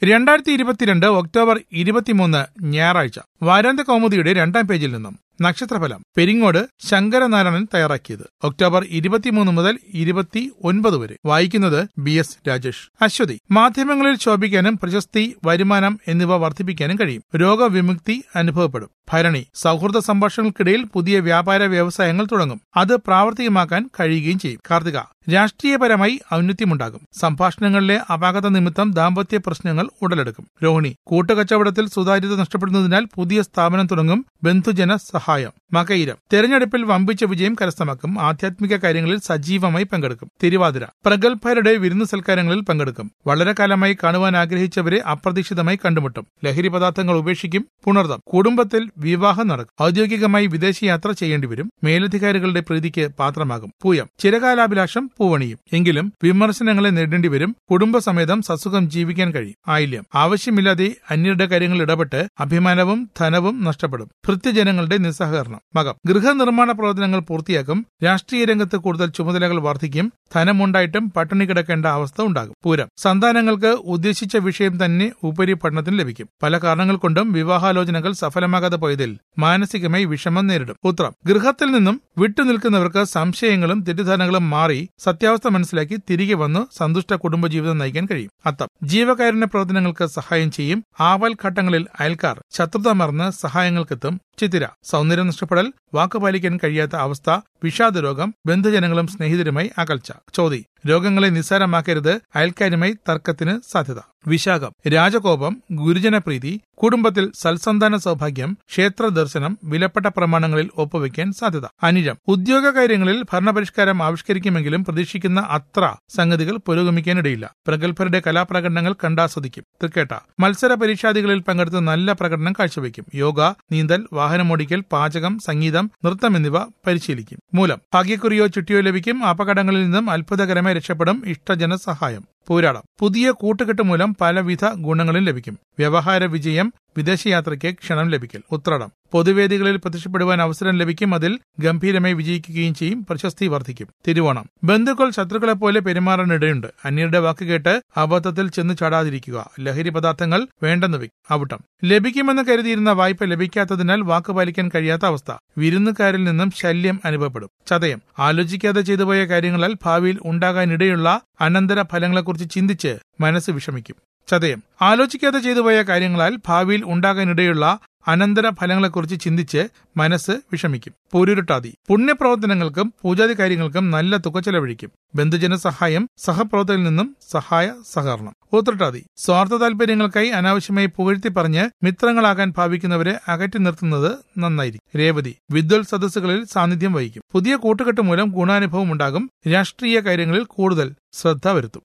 രണ്ടായിരത്തി ഇരുപത്തിരണ്ട് ഒക്ടോബർ ഇരുപത്തിമൂന്ന് ഞായറാഴ്ച വാരാന്ത കൗമുദിയുടെ രണ്ടാം പേജിൽ നിന്നും നക്ഷത്രഫലം പെരിങ്ങോട് ശങ്കരനാരായണൻ തയ്യാറാക്കിയത് ഒക്ടോബർ ഇരുപത്തിമൂന്ന് മുതൽ ഇരുപത്തി ഒൻപത് വരെ വായിക്കുന്നത് ബി എസ് രാജേഷ് അശ്വതി മാധ്യമങ്ങളിൽ ശോഭിക്കാനും പ്രശസ്തി വരുമാനം എന്നിവ വർദ്ധിപ്പിക്കാനും കഴിയും രോഗവിമുക്തി അനുഭവപ്പെടും ഭരണി സൗഹൃദ സംഭാഷണങ്ങൾക്കിടയിൽ പുതിയ വ്യാപാര വ്യവസായങ്ങൾ തുടങ്ങും അത് പ്രാവർത്തികമാക്കാൻ കഴിയുകയും ചെയ്യും കാർത്തിക രാഷ്ട്രീയപരമായി ഔന്നത്യമുണ്ടാകും സംഭാഷണങ്ങളിലെ അപാകത നിമിത്തം ദാമ്പത്യ പ്രശ്നങ്ങൾ ഉടലെടുക്കും രോഹിണി കൂട്ടുകച്ചവടത്തിൽ സുതാര്യത നഷ്ടപ്പെടുന്നതിനാൽ പുതിയ സ്ഥാപനം തുടങ്ങും ബന്ധുജന സഹായം മകയിരം തെരഞ്ഞെടുപ്പിൽ വമ്പിച്ച വിജയം കരസ്ഥമാക്കും ആധ്യാത്മിക കാര്യങ്ങളിൽ സജീവമായി പങ്കെടുക്കും തിരുവാതിര പ്രഗത്ഭരുടെ വിരുന്നു സൽക്കാരങ്ങളിൽ പങ്കെടുക്കും വളരെ കാലമായി കാണുവാൻ ആഗ്രഹിച്ചവരെ അപ്രതീക്ഷിതമായി കണ്ടുമുട്ടും ലഹരി പദാർത്ഥങ്ങൾ ഉപേക്ഷിക്കും പുണർതം കുടുംബത്തിൽ വിവാഹം നടക്കും ഔദ്യോഗികമായി വിദേശയാത്ര ചെയ്യേണ്ടി വരും മേലധികാരികളുടെ പ്രീതിക്ക് പാത്രമാകും പൂയം ചിരകാലാഭിലാഷം പൂവണിയും എങ്കിലും വിമർശനങ്ങളെ നേരിടേണ്ടി വരും കുടുംബസമേതം സസുഖം ജീവിക്കാൻ കഴിയും ആയില്യം ആവശ്യമില്ലാതെ അന്യരുടെ കാര്യങ്ങളിൽ ഇടപെട്ട് അഭിമാനവും ധനവും നഷ്ടപ്പെടും ഭൃത്യജനങ്ങളുടെ നിസ്സഹകരണം മകം ഗൃഹനിർമ്മാണ പ്രവർത്തനങ്ങൾ പൂർത്തിയാക്കും രാഷ്ട്രീയ രംഗത്ത് കൂടുതൽ ചുമതലകൾ വർദ്ധിക്കും ധനമുണ്ടായിട്ടും പട്ടിണി കിടക്കേണ്ട അവസ്ഥ ഉണ്ടാകും പൂരം സന്താനങ്ങൾക്ക് ഉദ്ദേശിച്ച വിഷയം തന്നെ ഉപരി പഠനത്തിന് ലഭിക്കും പല കാരണങ്ങൾ കൊണ്ടും വിവാഹാലോചനകൾ സഫലമാകാതെ പോയതിൽ മാനസികമായി വിഷമം നേരിടും ഉത്രം ഗൃഹത്തിൽ നിന്നും വിട്ടുനിൽക്കുന്നവർക്ക് സംശയങ്ങളും തെറ്റിദ്ധാരണകളും മാറി സത്യാവസ്ഥ മനസ്സിലാക്കി തിരികെ വന്ന് സന്തുഷ്ട കുടുംബജീവിതം നയിക്കാൻ കഴിയും അത്തം ജീവകാരുണ്യ പ്രവർത്തനങ്ങൾക്ക് സഹായം ചെയ്യും ആവൽ ഘട്ടങ്ങളിൽ അയൽക്കാർ ശത്രുത മറന്ന് സഹായങ്ങൾക്കെത്തും ചിത്തിര സൗന്ദര്യം നഷ്ടപ്പെടൽ വാക്കുപാലിക്കാൻ കഴിയാത്ത അവസ്ഥ വിഷാദ രോഗം ബന്ധുജനങ്ങളും സ്നേഹിതരുമായി അകൽച്ച ചോതി രോഗങ്ങളെ നിസ്സാരമാക്കരുത് അയൽക്കാരുമായി തർക്കത്തിന് സാധ്യത വിശാഖം രാജകോപം ഗുരുജനപ്രീതി കുടുംബത്തിൽ സൽസന്താന സൗഭാഗ്യം ക്ഷേത്ര ദർശനം വിലപ്പെട്ട പ്രമാണങ്ങളിൽ ഒപ്പുവെക്കാൻ സാധ്യത അനിഴം ഉദ്യോഗ കാര്യങ്ങളിൽ ഭരണപരിഷ്കാരം ആവിഷ്കരിക്കുമെങ്കിലും പ്രതീക്ഷിക്കുന്ന അത്ര സംഗതികൾ പുരോഗമിക്കാനിടയില്ല പ്രഗത്ഭരുടെ കലാപ്രകടനങ്ങൾ കണ്ടാസ്വദിക്കും തൃക്കേട്ട മത്സര പരീക്ഷാദികളിൽ പങ്കെടുത്ത് നല്ല പ്രകടനം കാഴ്ചവെക്കും യോഗ നീന്തൽ വാഹനമോടിക്കൽ പാചകം സംഗീതം നൃത്തം എന്നിവ പരിശീലിക്കും മൂലം ഭാഗ്യക്കുറിയോ ചുറ്റിയോ ലഭിക്കും അപകടങ്ങളിൽ നിന്നും അത്ഭുതകരമായി രക്ഷപ്പെടും ഇഷ്ടജന സഹായം പോരാടം പുതിയ കൂട്ടുകെട്ട് മൂലം പലവിധ ഗുണങ്ങളും ലഭിക്കും വ്യവഹാര വിജയം വിദേശയാത്രയ്ക്ക് ക്ഷണം ലഭിക്കൽ ഉത്രാടം പൊതുവേദികളിൽ പ്രത്യക്ഷപ്പെടുവാൻ അവസരം ലഭിക്കും അതിൽ ഗംഭീരമായി വിജയിക്കുകയും ചെയ്യും പ്രശസ്തി വർദ്ധിക്കും തിരുവോണം ബന്ധുക്കൾ ശത്രുക്കളെ പോലെ പെരുമാറാനിടയുണ്ട് അന്യരുടെ വാക്ക് കേട്ട് അബദ്ധത്തിൽ ചെന്ന് ചാടാതിരിക്കുക ലഹരി പദാർത്ഥങ്ങൾ വേണ്ടെന്ന് വെക്കും അവിട്ടം ലഭിക്കുമെന്ന് കരുതിയിരുന്ന വായ്പ ലഭിക്കാത്തതിനാൽ വാക്ക് പാലിക്കാൻ കഴിയാത്ത അവസ്ഥ വിരുന്നുകാരിൽ നിന്നും ശല്യം അനുഭവപ്പെടും ചതയം ആലോചിക്കാതെ ചെയ്തുപോയ കാര്യങ്ങളാൽ ഭാവിയിൽ ഉണ്ടാകാനിടയുള്ള അനന്തര ഫലങ്ങളെക്കുറിച്ച് ചിന്തിച്ച് മനസ്സ് വിഷമിക്കും ചതയം ആലോചിക്കാതെ ചെയ്തുപോയ കാര്യങ്ങളാൽ ഭാവിയിൽ ഉണ്ടാകാനിടയുള്ള അനന്തര ഫലങ്ങളെക്കുറിച്ച് ചിന്തിച്ച് മനസ്സ് വിഷമിക്കും പൂരുരുട്ടാതി പുണ്യപ്രവർത്തനങ്ങൾക്കും പൂജാതി കാര്യങ്ങൾക്കും നല്ല തുക ചെലവഴിക്കും ബന്ധുജന സഹായം സഹപ്രവർത്തകരിൽ നിന്നും സഹായ സഹകരണം ഊത്രട്ടാതി സ്വാർത്ഥ താല്പര്യങ്ങൾക്കായി അനാവശ്യമായി പുകഴ്ത്തി പറഞ്ഞ് മിത്രങ്ങളാകാൻ ഭാവിക്കുന്നവരെ അകറ്റി നിർത്തുന്നത് നന്നായിരിക്കും രേവതി വിദ്വൽ സദസ്സുകളിൽ സാന്നിധ്യം വഹിക്കും പുതിയ കൂട്ടുകെട്ട് മൂലം ഗുണാനുഭവം ഉണ്ടാകും രാഷ്ട്രീയ കാര്യങ്ങളിൽ കൂടുതൽ ശ്രദ്ധ വരുത്തും